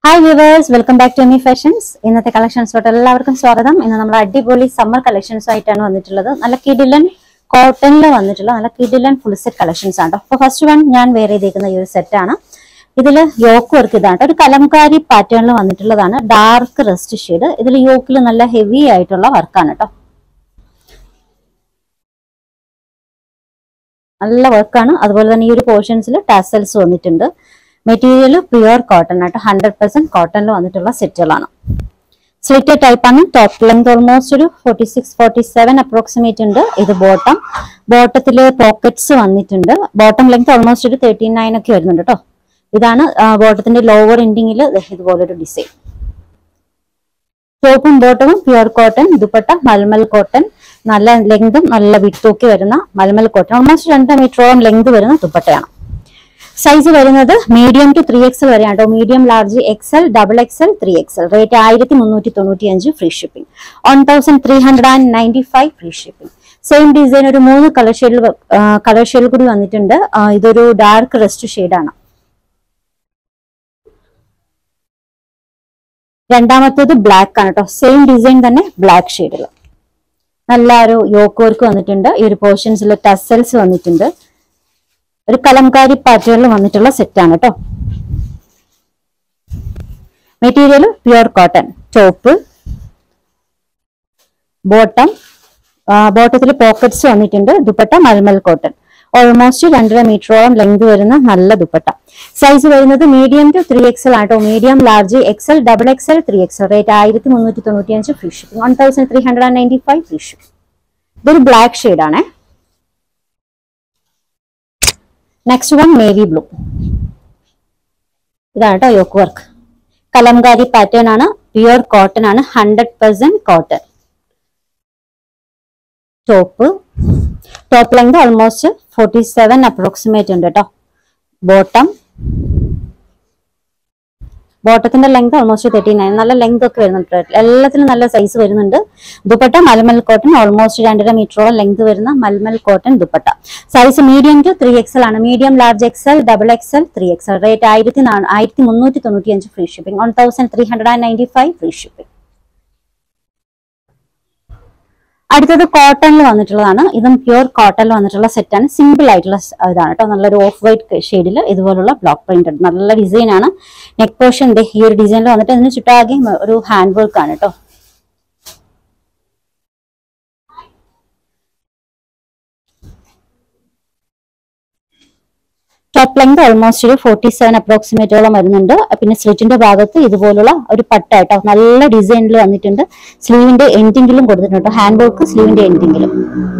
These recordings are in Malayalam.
Hi viewers welcome back to Emi Fashions ഇന്നത്തെ കളക്ഷൻസോട്ട് എല്ലാവർക്കും സ്വാഗതം ഇന്ന് നമ്മൾ അടിപൊളി സമ്മർ കളക്ഷൻസ് ആയിട്ടാണ് വന്നിട്ടുള്ളത് നല്ല കിഡിലൻ കോട്ടണിൽ വന്നിട്ടുള്ള നല്ല കിഡിലൻ ഫുൾ സെറ്റ് കളക്ഷൻസ് ആണ് അപ്പോൾ ഫസ്റ്റ് വൺ ഞാൻ വേറെ ചെയ്തേക്കുന്ന ഈ ഒരു സെറ്റാണ് ഇതിൽ യോക്ക് വർക്ക് ഇതാണ് ഒരു കലംകാരി പാറ്റേണിൽ വന്നിട്ടുള്ളതാണ് ഡാർക്ക് റെസ്റ്റ് ഷെയ്ഡ് ഇതിൽ യോക്കിൽ നല്ല ഹെവി ആയിട്ടുള്ള വർക്കാണ് കേട്ടോ നല്ല വർക്കാണ് അതുപോലെ തന്നെ ഈ ഒരു പോർഷൻസിൽ ടാസൽസ് വന്നിട്ടുണ്ട് മെറ്റീരിയൽ പ്യുവർ കോട്ടൺ ആയിട്ട് ഹൺഡ്രഡ് പെർസെന്റ് കോട്ടണിൽ വന്നിട്ടുള്ള സെറ്റുകളാണ് സ്ലിറ്റ് ടൈപ്പ് ആണ് ടോപ്പ് ലെങ്ത് ഓൾമോസ്റ്റ് ഒരു forty six forty seven approximate ഉണ്ട് ഇത് ബോട്ടം ബോട്ടത്തിൽ പോക്കറ്റ്സ് വന്നിട്ടുണ്ട് ബോട്ടം ലെങ്ത് ഓൾമോസ്റ്റ് ഒരു തേർട്ടി നയൻ ഒക്കെ വരുന്നുണ്ട് കേട്ടോ ഇതാണ് ബോട്ടത്തിന്റെ ലോവർ എൻഡിങ്ങിൽ ഇതുപോലൊരു ഡിസൈൻ ടോപ്പും ബോട്ടവും pure cotton dupatta malmal cotton നല്ല ലെങ്തും നല്ല വിട്ടൂക്കി വരുന്ന മൽമൽ കോട്ടൺ ഓൾമോസ്റ്റ് രണ്ട് മീറ്ററോളം ലെങ്ത് വരുന്ന ദുപ്പട്ടയാണ് സൈസ് വരുന്നത് മീഡിയം ടു ത്രീ എക്സൽ വരെയാണ് കേട്ടോ medium large XL double XL three XL rate ആയിരത്തി മുന്നൂറ്റി തൊണ്ണൂറ്റി അഞ്ച് free shipping one thousand three hundred and ninety five free shipping same design ഒരു മൂന്ന് കളർ ഷെയ്ഡിൽ കളർ ഷെയ്ഡിൽ കൂടി വന്നിട്ടുണ്ട് ആ, ഇതൊരു ഡാർക്ക് റെസ്റ്റ് ഷെയ്ഡാണ് രണ്ടാമത്തേത് ബ്ലാക്ക് ആണ് കേട്ടോ സെയിം ഡിസൈൻ തന്നെ ബ്ലാക്ക് ഷെയ്ഡിൽ നല്ല ഒരു യോക്ക് വർക്ക് വന്നിട്ടുണ്ട് ഈ ഒരു പോർഷൻസിൽ ടസൽസ് വന്നിട്ടുണ്ട് ഒരു കലംകാരി പാറ്റേണിൽ വന്നിട്ടുള്ള സെറ്റാണ് കേട്ടോ material pure cotton top bottom ബോട്ടത്തിൽ പോക്കറ്റ്സ് വന്നിട്ടുണ്ട് ദുപ്പട്ട മൽമൽ കോട്ടൺ ഓൾമോസ്റ്റ് രണ്ടര മീറ്ററോളം ലെങ്ത് വരുന്ന നല്ല ദുപ്പട്ട സൈസ് വരുന്നത് മീഡിയം ടു ത്രീ എക്സൽ ആട്ടോ medium large XL double XL three XL rate ആയിരത്തി മുന്നൂറ്റി തൊണ്ണൂറ്റി അഞ്ച് free shipping one thousand three hundred and ninety five free shipping ഇതൊരു ബ്ലാക്ക് ഷെയ്ഡാണേ നെക്സ്റ്റ് വൺ നേവി ബ്ലൂ ഇതാണ് കേട്ടോ യോക്ക് വർക്ക് കലംകാരി പാറ്റേൺ ആണ് പ്യുവർ കോട്ടൺ ആണ് hundred percent cotton top top length almost forty seven approximate ഉണ്ട് കേട്ടോ ബോട്ടം ബോട്ടത്തിന്റെ ലെങ്ത് ഓൾമോസ്റ്റ് തേർട്ടി നയൻ നല്ല ലെങ്ത് ഒക്കെ വരുന്നുണ്ട് കേട്ടോ. എല്ലാത്തിനും നല്ല സൈസ് വരുന്നുണ്ട് ദുപ്പട്ട മൽമൽ കോട്ടൺ ഓൾമോസ്റ്റ് രണ്ടര മീറ്ററോളം ലെങ്ത് വരുന്ന malmal cotton dupatta size medium to three XL ആണ് medium large XL double XL three XL rate ആയിരത്തി ആയിരത്തി മുന്നൂറ്റി തൊണ്ണൂറ്റി അഞ്ച് free shipping one thousand three hundred and ninety five free shipping അടുത്തത് കോട്ടണിൽ വന്നിട്ടുള്ളതാണ് ഇതും പ്യുവർ കോട്ടണിൽ വന്നിട്ടുള്ള സെറ്റാണ് സിമ്പിൾ ആയിട്ടുള്ള സ് ഇതാണ് കേട്ടോ നല്ലൊരു ഓഫ് വൈറ്റ് ഷെയ്ഡിൽ ഇതുപോലുള്ള ബ്ലോക്ക് പ്രിന്റഡ് നല്ല ഡിസൈൻ ആണ് നെക്ക് പോർഷൻ ഈ ഒരു ഡിസൈനിൽ വന്നിട്ട് അതിന് ചുറ്റാകെ ഒരു ഹാൻഡ് വർക്ക് ആണ് കേട്ടോ ടോപ്പ് ലെങ്ത് ഓൾമോസ്റ്റ് ഒരു ഫോർട്ടി സെവൻ അപ്രോക്സിമേറ്റോളം വരുന്നുണ്ട് പിന്നെ സ്ലിറ്റിന്റെ ഭാഗത്ത് ഇതുപോലുള്ള ഒരു പട്ട കേട്ടോ നല്ല ഡിസൈനിൽ വന്നിട്ടുണ്ട് സ്ലീവിന്റെ എൻഡിങ്ങിലും കൊടുത്തിട്ടുണ്ട് ഹാൻഡ് വർക്ക് സ്ലീവിന്റെ എൻഡിങ്ങിലും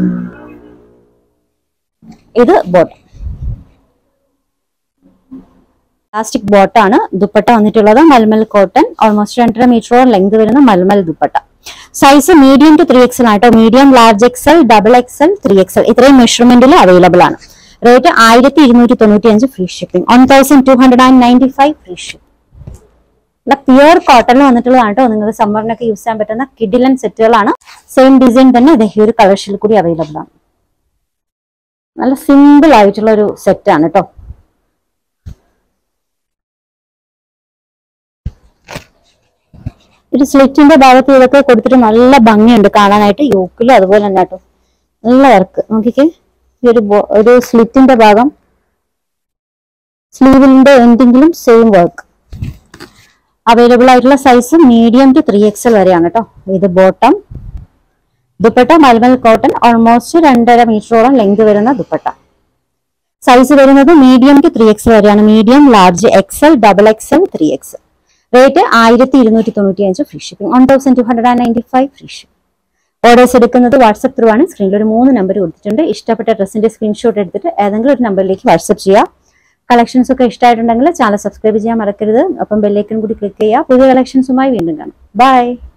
ഇത് ബോട്ടം പ്ലാസ്റ്റിക് ബോട്ടാണ് ദുപ്പട്ട വന്നിട്ടുള്ളത് മൽമൽ കോട്ടൺ ഓൾമോസ്റ്റ് രണ്ടര മീറ്ററോളം ലെങ്ത് വരുന്ന mulmul dupatta size medium to three XL ആട്ടോ medium large XL double XL three XL ഇത്രയും മെഷർമെന്റിൽ അവൈലബിൾ ആണ് റേറ്റ് ആയിരത്തി ഇരുന്നൂറ്റി തൊണ്ണൂറ്റി അഞ്ച് free shipping one thousand two hundred and ninety five free shipping നല്ല പ്യുവർ കോട്ടണിൽ വന്നിട്ടുള്ളതാണ് കേട്ടോ നിങ്ങൾക്ക് സമ്മറിനൊക്കെ യൂസ് ചെയ്യാൻ പറ്റുന്ന കിഡിലൻ സെറ്റുകളാണ് സെയിം ഡിസൈൻ തന്നെ ഇത് ഈ ഒരു കളർഷിൽ കൂടി അവൈലബിൾ ആണ് നല്ല സിമ്പിൾ ആയിട്ടുള്ള ഒരു സെറ്റാണ് കേട്ടോ ഒരു സ്ലിറ്റിന്റെ ഭാഗത്ത് ഇതൊക്കെ കൊടുത്തിട്ട് നല്ല ഭംഗിയുണ്ട് കാണാനായിട്ട് യോക്കിലും അതുപോലെ തന്നെ കേട്ടോ നല്ല വർക്ക് നോക്കിക്കേ ഈ ഒരു ബോ- ഒരു സ്ലിറ്റിന്റെ ഭാഗം സ്ലീവിന്റെ എൻഡിങ്ങിലും സെയിം വർക്ക് അവൈലബിൾ ആയിട്ടുള്ള size medium to three XL വരെയാണ് കേട്ടോ ഇത് bottom dupatta malmal cotton almost രണ്ടര മീറ്ററോളം ലെങ്ത് വരുന്ന ദുപ്പട്ട സൈസ് വരുന്നത് മീഡിയം ടു ത്രീ എക്സൽ വരെയാണ് medium large XL double XL three XL rate ആയിരത്തി ഇരുന്നൂറ്റി തൊണ്ണൂറ്റി അഞ്ച് free shipping one thousand two hundred and ninety five free shipping orders എടുക്കുന്നത് വാട്സപ്പ് ത്രൂ ആണ് സ്ക്രീനിൽ ഒരു മൂന്ന് നമ്പർ കൊടുത്തിട്ടുണ്ട് ഇഷ്ടപ്പെട്ട ഡ്രസ്സിന്റെ സ്ക്രീൻഷോട്ട് എടുത്തിട്ട് ഏതെങ്കിലും ഒരു നമ്പറിലേക്ക് വാട്സപ്പ് ചെയ്യുക കളക്ഷൻസ് ഒക്കെ ഇഷ്ടമായിട്ടുണ്ടെങ്കിൽ ചാനൽ സബ്സ്ക്രൈബ് ചെയ്യാൻ മറക്കരുത് ഒപ്പം ബെല്ലൈക്കൺ കൂടി ക്ലിക്ക് ചെയ്യുക പുതിയ കളക്ഷൻസുമായി വീണ്ടും കാണാം ബൈ